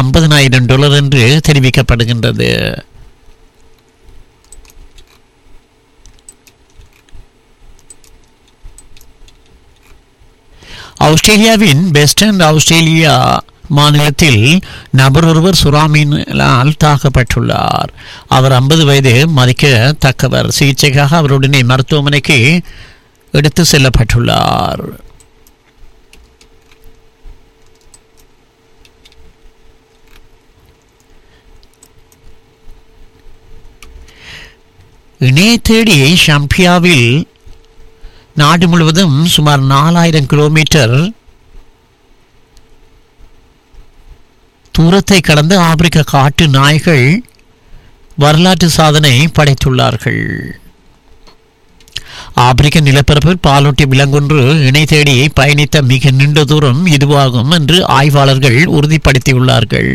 ஐம்பதனாயிரம் டாலர் என்று தெரிவிக்கப்படுகின்றது ஆஸ்திரேலியாவின் வெஸ்டர்ன் ஆஸ்திரேலியா மாநிலத்தில் நபர் ஒருவர் சுறாமீனால் தாக்கப்பட்டுள்ளார் அவர் ஐம்பது வயது மதிக்கத்தக்கவர் சிகிச்சைக்காக அவருடனே மருத்துவமனைக்கு எடுத்து செல்லப்பட்டுள்ளார் இணைய தேடி ஷம்பியாவில் நாடு முழுவதும் சுமார் நாலாயிரம் கிலோமீட்டர் தூரத்தை கடந்த ஆப்பிரிக்க காட்டு நாய்கள் வரலாற்று சாதனை படைத்துள்ளார்கள் ஆப்பிரிக்க நிலப்பரப்பில் பாலூட்டி விலங்கொன்று இணை தேடி பயணித்த மிக நீண்ட தூரம் இதுவாகும் என்று ஆய்வாளர்கள் உறுதிப்படுத்தியுள்ளார்கள்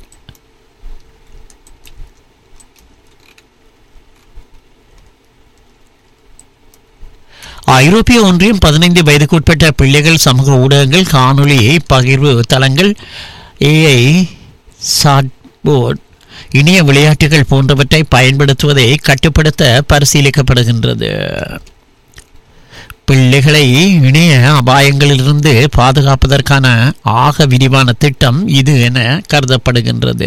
ஐரோப்பிய ஒன்றியம் பதினைந்து வயதுக்குட்பட்ட பிள்ளைகள் சமூக ஊடகங்கள் காணொளி பகிர்வு தளங்கள் ஏஐ சாட்போர்ட் இணைய விளையாட்டுகள் போன்றவற்றை பயன்படுத்துவதை கட்டுப்படுத்த பரிசீலிக்கப்படுகின்றது பிள்ளைகளை இணைய அபாயங்களிலிருந்து பாதுகாப்பதற்கான ஆக விரிவான திட்டம் இது என கருதப்படுகின்றது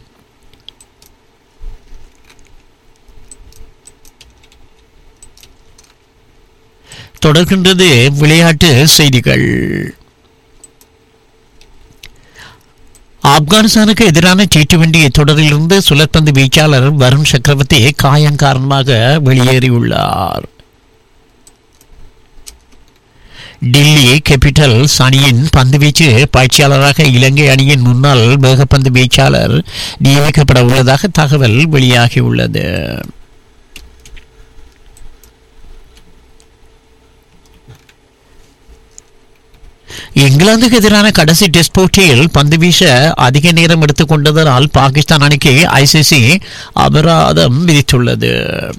தொடர்கின்றது விளையாட்டு செய்திகள் ஆப்கானிஸ்தானுக்கு எதிரான டி டுவெண்டி தொடரிலிருந்து சுழற்பந்து வீச்சாளர் வருண் சக்கரவர்த்தி காயம் காரணமாக வெளியேறியுள்ளார் டில்லி கேபிட்டல்ஸ் அணியின் பந்துவீச்சு பயிற்சியாளராக இலங்கை அணியின் முன்னாள் வேகப்பந்து வீச்சாளர் நியமிக்கப்பட உள்ளதாக தகவல் வெளியாகியுள்ளது இங்கிலாந்துக்கு எதிரான கடைசி டெஸ்ட் போட்டியில் பந்து வீச அதிக நேரம் எடுத்துக்கொண்டதனால் பாகிஸ்தான் அணிக்கு ஐசிசி அபராதம் விதித்துள்ளது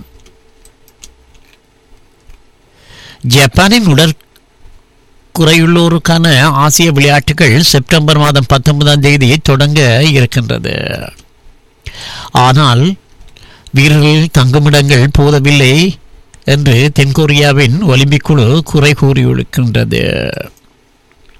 ஜப்பானின் உடற் குறையுள்ளோருக்கான ஆசிய விளையாட்டுகள் செப்டம்பர் மாதம் பத்தொன்பதாம் தேதி தொடங்க இருக்கின்றது ஆனால் வீரர்கள் தங்குமிடங்கள் போதவில்லை என்று தென்கொரியாவின் ஒலிம்பிக் குழு குறை கூறியிருக்கின்றது